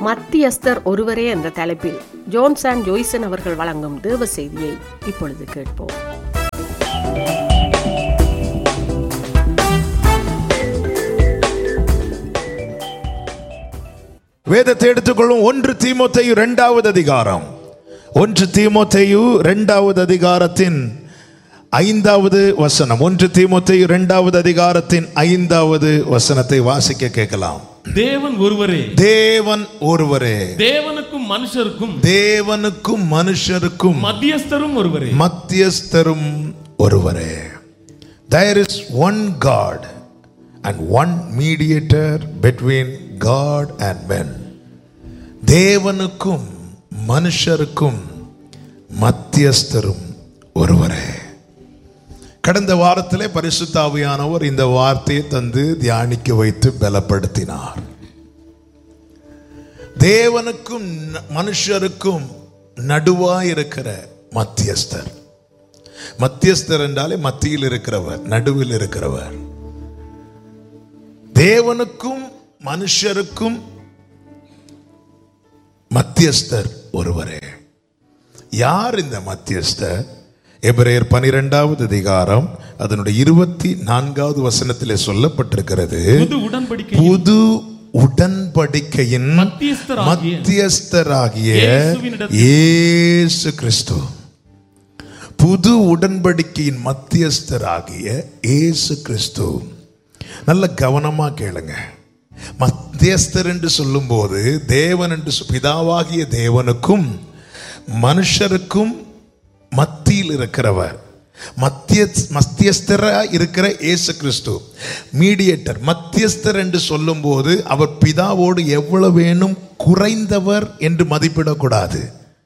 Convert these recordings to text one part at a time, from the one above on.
மத்தியஸ்தர் ஒருவரே என்ற தலைப்பில் ஜோன்சான் ஜோய்சன் அவர்கள் வழங்கும் தேவ செய்தியை இப்பொழுது கேட்போம் வேதத்தை எடுத்துக்கொள்ளும் ஒன்று தீமோத்தேயு இரண்டாவது அதிகாரம் ஒன்று தீமோத்தேயு இரண்டாவது அதிகாரத்தின் ஐந்தாவது வசனம் ஒன்று தீமோத்தேயு இரண்டாவது அதிகாரத்தின் ஐந்தாவது வசனத்தை வாசிக்க கேட்கலாம் தேவன் ஒருவரே தேவன் ஒருவரே தேவனுக்கும் மனுஷருக்கும் தேவனுக்கும் மனுஷருக்கும் மத்தியஸ்தரும் ஒருவரே மத்தியஸ்தரும் ஒருவரே there is one god and one mediator between god and men தேவனுக்கும் மனுஷருக்கும் மத்தியஸ்தரும் ஒருவரே கடந்த வாரத்திலே பரிசுத்தாவியானவர் இந்த வார்த்தையை தந்து தியானிக்க வைத்து பலப்படுத்தினார் தேவனுக்கும் ந- மனுஷருக்கும் நடுவாய் இருக்கிற மத்தியஸ்தர் மத்தியஸ்தர் என்றாலே மத்தியில் இருக்கிறவர் நடுவில் இருக்கிறவர் தேவனுக்கும் மனுஷருக்கும் மத்தியஸ்தர் ஒருவரே யார் இந்த மத்தியஸ்தர் எபிரேயர் பனிரெண்டாவது அதிகாரம் அதனுடைய இருபத்தி நான்காவது வசனத்திலே சொல்லப்பட்டிருக்கிறது புது உடன்படிக்கை புது உடன்படிக்கையின் மத்தியஸ்தராகிய மத்தியஸ்தராகிய இயேசுவினிடத்தில் இயேசு கிறிஸ்து புது உடன்படிக்கையின் மத்தியஸ்தராகிய இயேசு கிறிஸ்து நல்ல கவனமா கேளுங்க மத்தியஸ்தர் என்று சொல்லும்போது தேவன் என்று சொ- பிதாவாகிய தேவனுக்கும் மனுஷருக்கும் மத்தியில் இருக்கிறவர் மத்திய மத்தியஸ்தரா இருக்கிற இயேசு கிறிஸ்து மீடியேட்டர் மத்தியஸ்தர் என்று சொல்லும்போது அவர் பிதாவோடு எவ்வளவு வேணும் குறைந்தவர் என்று மதிப்பிடக்கூடாது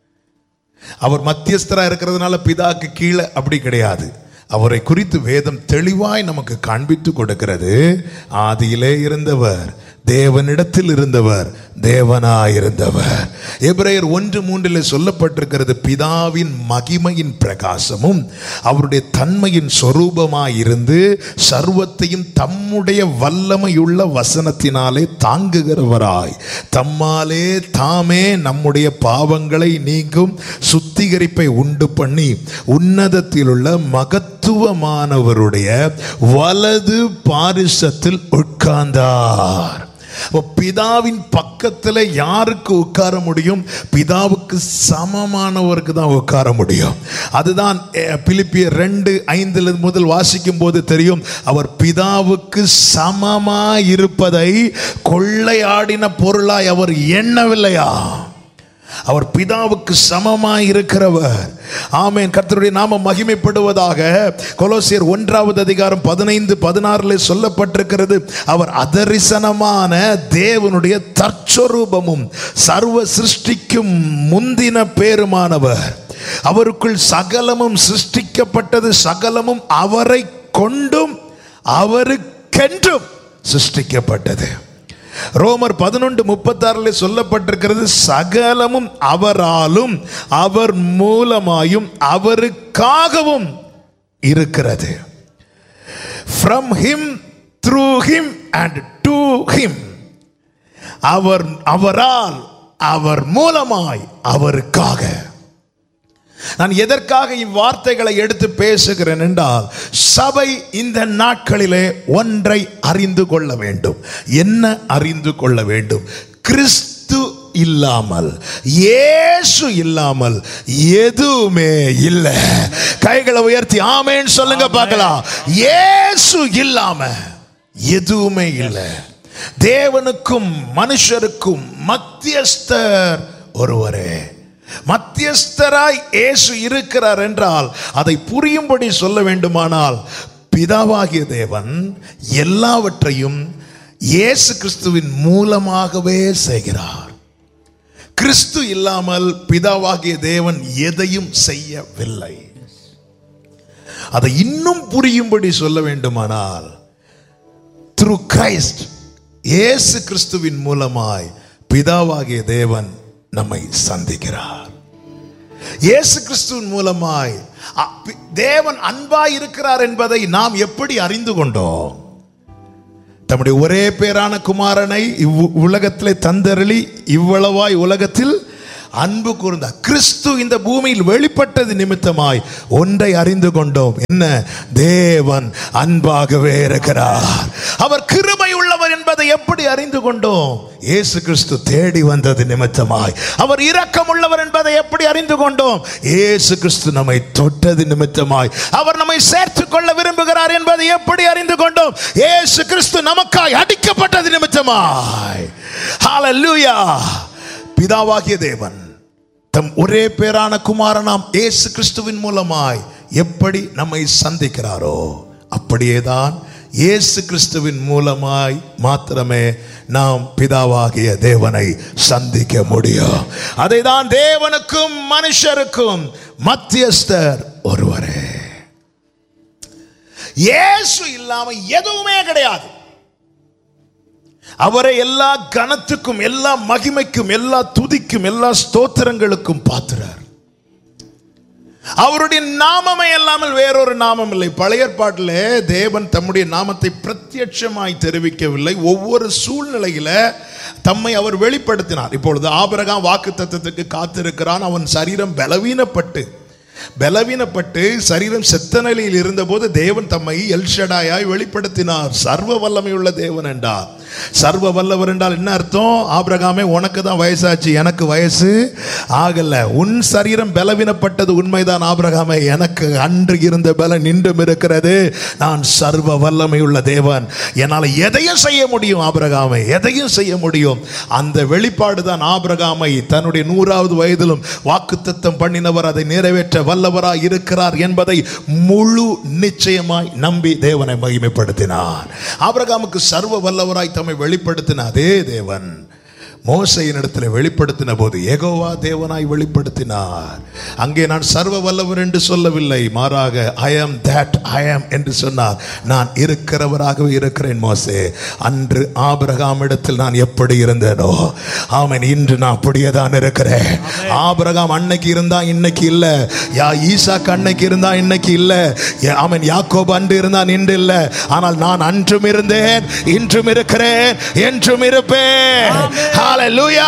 அவர் மத்தியஸ்தரா இருக்கிறதுனால பிதாக்கு கீழே அப்படி கிடையாது அவரை குறித்து வேதம் தெளிவாய் நமக்கு காண்பித்து கொடுக்கிறது ஆதியிலே இருந்தவர் தேவனிடத்தில் இருந்தவர் தேவனாயிருந்தவர் எபிரேயர் ஒன்று மூன்றில் சொல்லப்பட்டிருக்கிறது பிதாவின் மகிமையின் பிரகாசமும் அவருடைய தன்மையின் சொரூபமாயிருந்து சர்வத்தையும் தம்முடைய வல்லமையுள்ள வசனத்தினாலே தாங்குகிறவராய் தம்மாலே தாமே நம்முடைய பாவங்களை நீங்கும் சுத்திகரிப்பை உண்டு பண்ணி உன்னதத்திலுள்ள மகத்துவமானவருடைய வலது பாரிசத்தில் உட்கார்ந்தார் அப்போ பிதாவின் பக்கத்தில் யாருக்கு உட்கார முடியும் பிதாவுக்கு சமமானவருக்கு தான் உட்கார முடியும் அதுதான் அஹ், பிலிப்பியர் ரெண்டு ஐந்துல முதல் வாசிக்கும் போது தெரியும் அவர் பிதாவுக்கு சமமாய் இருப்பதை கொள்ளையாடின பொருளாய் அவர் எண்ணவில்லையா அவர் பிதாவுக்கு சமமாய் இருக்கிறவர் ஆமென் கர்த்தருடைய நாமம் மகிமைப்படுவதாக கொலோசியர் ஒன்றாவது அதிகாரம் பதினைந்து பதினாறுல சொல்லப்பட்டிருக்கிறது அவர் அதரிசனமான தேவனுடைய தற்சொரூபமும் சர்வ சிருஷ்டிக்கும் முந்தின பேருமானவர் அவருக்குள் சகலமும் சிருஷ்டிக்கப்பட்டது சகலமும் அவரை கொண்டும் அவருக்கென்றும் சிருஷ்டிக்கப்பட்டது ரோமர் பதினொன்று முப்பத்தாறுல சொல்லப்பட்டிருக்கிறது சகலமும் அவராலும் அவர் மூலமாயும் அவருக்காகவும் இருக்கிறது from him through him and to him அவர் அவரால் அவர் மூலமாய் அவருக்காக நான் எதற்காக இவ்வார்த்தைகளை எடுத்து பேசுகிறேன் என்றால் சபை இந்த நாட்களிலே ஒன்றை அறிந்து கொள்ள வேண்டும் என்ன அறிந்து கொள்ள வேண்டும் கிறிஸ்து இல்லாமல் இயேசு இல்லாமல் எதுவுமே இல்லை கைகளை உயர்த்தி ஆமேன்னு சொல்லுங்க பார்க்கலாம் இயேசு இல்லாம எதுவுமே இல்லை தேவனுக்கும் மனுஷருக்கும் மத்தியஸ்தர் ஒருவரே மத்தியஸ்தராய் இயேசு இருக்கிறார் என்றால் அதை புரியும்படி சொல்ல வேண்டுமானால் பிதாவாகிய தேவன் எல்லாவற்றையும் இயேசு கிறிஸ்துவின் மூலமாகவே செய்கிறார் கிறிஸ்து இல்லாமல் பிதாவாகிய தேவன் எதையும் செய்யவில்லை அதை இன்னும் புரியும்படி சொல்ல வேண்டுமானால் த்ரூ கிரைஸ்ட் இயேசு கிறிஸ்துவின் மூலமாய் பிதாவாகிய தேவன் நம்மை சந்திக்கிறார் இயேசு கிறிஸ்துவின் மூலமாய் அ- பி- தேவன் அன்பாய் இருக்கிறார் என்பதை நாம் எப்படி அறிந்து கொண்டோம் தம்முடைய ஒரே பேரான குமாரனை இவ் உலகத்திலே தந்தருளி இவ்வளவாய் உலகத்தில் அன்பு கூர்ந்தார் கிறிஸ்து இந்த பூமியில் வெளிப்பட்டது நிமித்தமாய் ஒன்றை அறிந்து கொண்டோம் என்ன தேவன் அன்பாகவே இருக்கிறார் அவர் கிருபை உள்ளவர் என்பதை எப்படி அறிந்து கொண்டோம் இயேசு கிறிஸ்து தேடி வந்தது நிமித்தமாய் அவர் இரக்கம் உள்ளவர் என்பதை எப்படி அறிந்து கொண்டோம் இயேசு கிறிஸ்து நம்மை தொட்டது நிமித்தமாய் அவர் நம்மை சேர்த்துக் கொள்ள விரும்புகிறார் என்பதை எப்படி அறிந்து கொண்டோம் இயேசு கிறிஸ்து நமக்காய் அடிக்கப்பட்டது நிமித்தமாய் ஹalleluya பிதாவாகிய தேவன் தம் ஒரே பேரான குமாரனாம் இயேசு கிறிஸ்துவின் மூலமாய் எப்படி நம்மை சந்திக்கிறாரோ அப்படியேதான் இயேசு கிறிஸ்துவின் மூலமாய் மாத்திரமே நாம் பிதாவாகிய தேவனை சந்திக்க முடியும் அதைதான் தேவனுக்கும் மனுஷருக்கும் மத்தியஸ்தர் ஒருவரே இயேசு இல்லாம எதுவுமே கிடையாது அவரை எல்லா கனத்துக்கும் எல்லா மகிமைக்கும் எல்லா துதிக்கும் எல்லா ஸ்தோத்திரங்களுக்கும் பாத்துறார் அவருடைய நாமமே இல்லாமல் வேறொரு நாமம் இல்லை பழைய ஏற்பாட்டில் தேவன் தம்முடைய நாமத்தை பிரத்யட்சமாய் தெரிவிக்கவில்லை ஒவ்வொரு சூழ்நிலையில தம்மை அவர் வெளிப்படுத்தினார் இப்பொழுது ஆபிரகாம் வாக்கு தத்துவத்துக்கு காத்திருக்கிறான் அவன் சரீரம் பலவீனப்பட்டு பலவீனப்பட்டு சரீரம் செத்த நிலையில் இருந்தபோது தேவன் தம்மை எல்ஷடாயாய் வெளிப்படுத்தினார் சர்வ வல்லமையுள்ள தேவன் என்றார் சர்வ வல்லவர் என்றால் என்ன அர்த்தம் ஆபிரகாமே உனக்கு தான் வயசாச்சு எனக்கு வயசு ஆகல உன் சரீரம் பலவீனப்பட்டது உண்மைதான் ஆபிரகாமே எனக்கு அன்று இருந்த பலன் இன்றும் இருக்கிறது நான் சர்வ வல்லமையுள்ள தேவன் என்னால் எதையும் செய்ய முடியும் ஆபிரகாமை எதையும் செய்ய முடியும் அந்த வெளிப்பாடு தான் ஆபிரகாமை தன்னுடைய நூறாவது வயதிலும் வாக்குத்தத்தம் பண்ணினவர் அதை நிறைவேற்ற வல்லவராய் இருக்கிறார் என்பதை முழு நிச்சயமாய் நம்பி தேவனை மகிமைப்படுத்தினார் ஆபிரகாமுக்கு சர்வ வல்லவராய் தம்மை வெளிப்படுத்தின அதே தேவன் மோசையின் இடத்துல வெளிப்படுத்தின போது ஏகோவா தேவனாய் வெளிப்படுத்தினார் அங்கே நான் சர்வ வல்லவர் என்று சொல்லவில்லை மாறாக ஐ am that ஐ am என்று சொன்னார் நான் இருக்கிறவராகவே இருக்கிறேன் மோசே அன்று ஆபிரகாம் இடத்தில் நான் எப்படி இருந்தேனோ ஆமென் இன்று நான் அப்படியே தான் இருக்கிறேன் ஆபிரகாம் அன்னைக்கு இருந்தா இன்னைக்கு இல்ல யா ஈசாக்கு அன்னைக்கு இருந்தா இன்னைக்கு இல்ல யா- ஆமென் யாக்கோபு அன்று இருந்தான் இன்று இல்ல ஆனால் நான் அன்றும் இருந்தேன் இன்றும் இருக்கிறேன் என்றும் இருப்பேன் ஹalleluya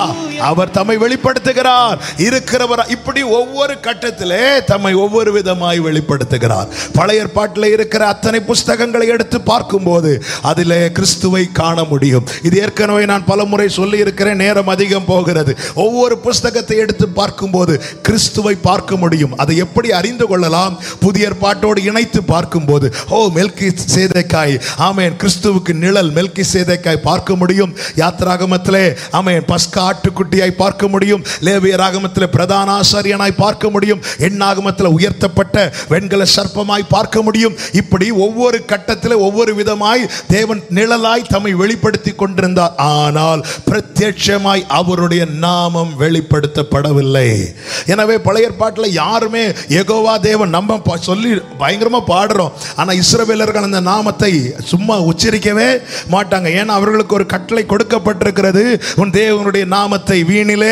அவர் தம்மை வெளிப்படுத்துகிறார் இருக்கிறவர் இப்படி ஒவ்வொரு கட்டத்திலே தம்மை ஒவ்வொரு விதமாய் வெளிப்படுத்துகிறார் பழைய ஏற்பாட்டில் இருக்கிற அத்தனை புஸ்தகங்களை எடுத்து பார்க்கும்போது அதிலே கிறிஸ்துவை காண முடியும் இது ஏற்கனவே நான் பல முறை சொல்லி இருக்கிறேன் நேரம் அதிகம் போகிறது ஒவ்வொரு புஸ்தகத்தை எடுத்து பார்க்கும்போது கிறிஸ்துவை பார்க்க முடியும் அதை எப்படி அறிந்து கொள்ளலாம் புதிய ஏற்பாட்டோடு இணைத்து பார்க்கும்போது ஓ மெல்கி சேதைக்காய் ஆமேன் கிறிஸ்துவுக்கு நிழல் மெல்கி சேதைக்காய் பார்க்க முடியும் யாத்ராகமத்திலே ஆமேன் பஸ்கா ஆட்டுக்குட்டியாய் பார்க்க முடியும் லேவியராகமத்தில் பிரதான ஆசாரியனாய் பார்க்க முடியும் எண்ணாகமத்தில் உயர்த்தப்பட்ட வெண்கல சர்ப்பமாய் பார்க்க முடியும் இப்படி ஒவ்வொரு கட்டத்தில் ஒவ்வொரு விதமாய் தேவன் நிழலாய் தம்மை வெளிப்படுத்தி கொண்டிருந்தார் ஆனால் பிரத்யட்சமாய் அவருடைய நாமம் வெளிப்படுத்தப்படவில்லை எனவே பழைய ஏற்பாட்டில் யாருமே எகோவா தேவன் நம்ம ப- சொல்லி பயங்கரமா பாடுறோம் ஆனா இஸ்ரவேலர்கள் அந்த நாமத்தை சும்மா உச்சரிக்கவே மாட்டாங்க ஏன்னா அவர்களுக்கு ஒரு கட்டளை கொடுக்கப்பட்டிருக்கிறது உன் தேவனுடைய நாமத்தை வீணிலே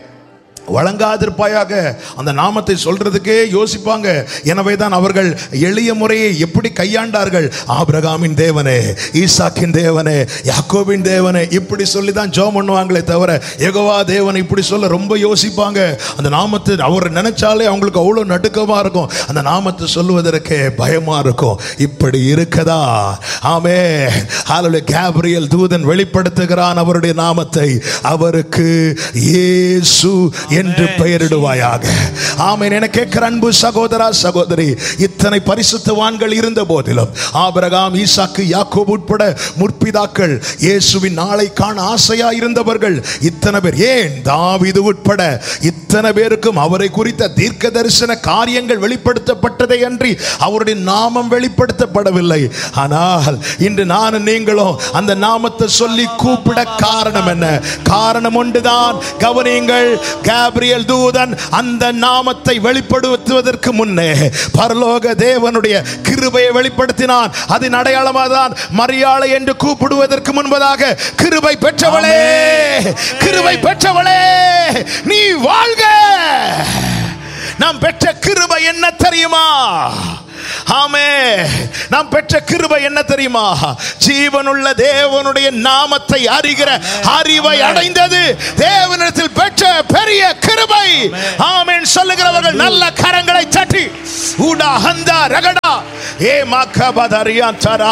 வழங்காதிருப்பாயாக அந்த நாமத்தை சொல்றதுக்கே யோசிப்பாங்க எனவே தான் அவர்கள் எளிய முறையை எப்படி கையாண்டார்கள் ஆபிரகாமின் தேவனே ஈசாக்கின் தேவனே யாக்கோபின் தேவனே இப்படி சொல்லி தான் ஜோம் பண்ணுவாங்களே தவிர எகோவா தேவன் இப்படி சொல்ல ரொம்ப யோசிப்பாங்க அந்த நாமத்தை அவர் நினைச்சாலே அவங்களுக்கு அவ்வளோ நடுக்கமா இருக்கும் அந்த நாமத்தை சொல்லுவதற்கே பயமா இருக்கும் இப்படி இருக்கதா ஆமே ஹalleluya கேப்ரியல் தூதன் வெளிப்படுத்துகிறான் அவருடைய நாமத்தை அவருக்கு இயேசு என்று பெயரிடுவாயாக ஆமென் என கேட்கிற அன்பு சகோதரா சகோதரி இத்தனை பரிசுத்தவான்கள் இருந்த போதிலும் ஆபிரகாம் ஈசாக்கு யாக்கோபு உட்பட முற்பிதாக்கள் இயேசுவின் நாளை காண ஆசையா இருந்தவர்கள் இத்தனை பேர் ஏன் தாவீது உட்பட இத்தனை பேருக்கும் அவரை குறித்த தீர்க்க தரிசன காரியங்கள் வெளிப்படுத்தப்பட்டதை அன்றி அவருடைய நாமம் வெளிப்படுத்தப்படவில்லை ஆனால் இன்று நானும் நீங்களும் அந்த நாமத்தை சொல்லி கூப்பிட காரணம் என்ன காரணம் ஒன்றுதான் கவனியுங்கள் கேப்ரியல் தூதன் அந்த நாமத்தை வெளிப்படுத்துவதற்கு முன்னே பரலோக தேவனுடைய கிருபையை வெளிப்படுத்தினான் அதன் அடையாளமாக தான் மரியாளை என்று கூப்பிடுவதற்கு முன்பதாக கிருபை பெற்றவளே கிருபை பெற்றவளே நீ வாழ்க நாம் பெற்ற கிருபை என்ன தெரியுமா ஆமே நாம் பெற்ற கிருபை என்ன தெரியுமா ஜீவனுள்ள தேவனுடைய நாமத்தை அறிகிற அறிவை அடைந்தது தேவனிடத்தில் பெற்ற பெரிய கிருபை ஆமென் சொல்லுகிறவர்கள் நல்ல கரங்களை தட்டி ஊடா ஹந்தா ரகடா ஏ மக்கபதரியா தரா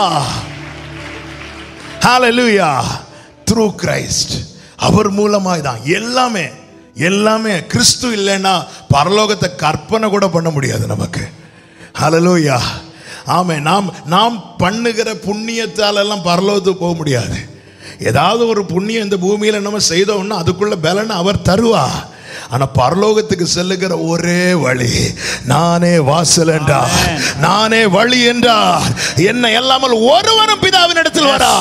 ஹalleluya த்ரூ கிரைஸ்ட் அவர் மூலமாய் தான் எல்லாமே எல்லாமே கிறிஸ்து இல்லைன்னா பரலோகத்தை கற்பனை கூட பண்ண முடியாது நமக்கு ஹalleluya ஆமே நாம் நாம் பண்ணுகிற புண்ணியத்தால் எல்லாம் பரலோகத்துக்கு போக முடியாது ஏதாவது ஒரு புண்ணியம் இந்த பூமியில நம்ம செய்தோம்னா அதுக்குள்ள பலனை அவர் தருவா ஆனா பரலோகத்துக்கு செல்லுகிற ஒரே வழி நானே வாசல் என்றார் நானே வழி என்றார் என்ன இல்லாமல் ஒருவனும் பிதாவின் இடத்தில் வரா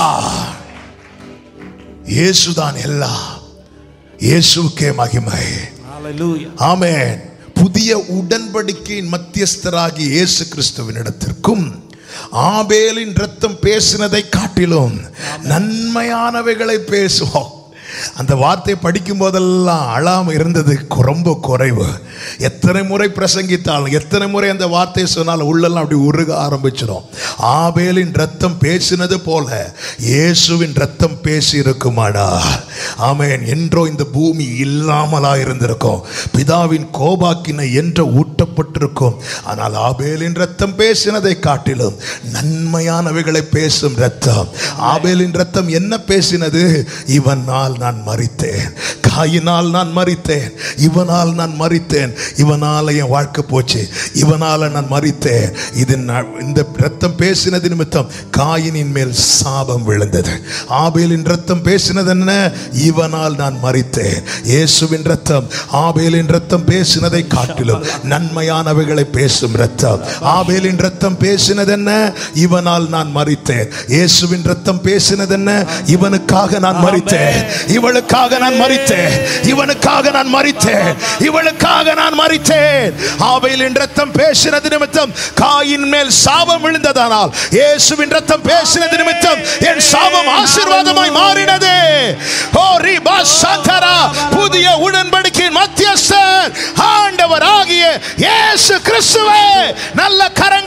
இயேசுதான் எல்லாம் இயேசுக்கே மகிமை Hallelujah. ஆமென் புதிய உடன்படிக்கையின் மத்தியஸ்தராகி இயேசு கிறிஸ்துவின் இடத்திற்கும் ஆபேலின் ரத்தம் பேசினதை காட்டிலும் நன்மையானவைகளை பேசுவோம் அந்த வார்த்தை படிக்கும் போதெல்லாம் அழாம இருந்தது ரொம்ப குறைவு எத்தனை முறை பிரசங்கித்தாலும் எத்தனை முறை அந்த வார்த்தையை சொன்னாலும் உள்ளெல்லாம் அப்படி உருக ஆரம்பிச்சிடும் ஆபேலின் ரத்தம் பேசினது போல இயேசுவின் ரத்தம் பேசி இருக்குமாடா ஆமென் என்றோ இந்த பூமி இல்லாமலா இருந்திருக்கும் பிதாவின் கோபாக்கினை என்று ஊட்டப்பட்டிருக்கும் ஆனால் ஆபேலின் ரத்தம் பேசினதை காட்டிலும் நன்மையானவைகளை பேசும் ரத்தம் ஆபேலின் ரத்தம் என்ன பேசினது இவனால் நான் மறித்தேன் காயினால் நான் மறித்தேன் இவனால் நான் மறித்தேன் இவனால என் வாழ்க்கை போச்சு இவனால நான் மறித்தேன் இது நான் இந்த ரத்தம் பேசினது நிமித்தம் காயினின் மேல் சாபம் விழுந்தது ஆபேலின் ரத்தம் பேசினது என்ன இவனால் நான் மறித்தேன் இயேசுவின் ரத்தம் ஆபேலின் ரத்தம் பேசினதை காட்டிலும் நன்மையானவைகளை பேசும் ரத்தம் ஆபேலின் ரத்தம் பேசினது என்ன இவனால் நான் மறித்தேன் இயேசுவின் ரத்தம் பேசினது என்ன இவனுக்காக நான் மறித்தேன் இவளுக்காக நான் மறித்தேன் இவனுக்காக நான் மறித்தேன் இவளுக்காக நான் மறித்தேன் ஆபேலின் ரத்தம் பேசினது நிமித்தம் காயின் மேல் சாபம் விழுந்ததானால் இயேசுவின் ரத்தம் பேசினது நிமித்தம் என் சாபம் ஆசீர்வாதமாய் மாறினது ஓ ரிபா சந்தரா புதிய உடன்படிக்கையின் மத்தியஸ்தர் ஆண்டவர் ஆகிய இயேசு கிறிஸ்துவே நல்ல கரங்கள்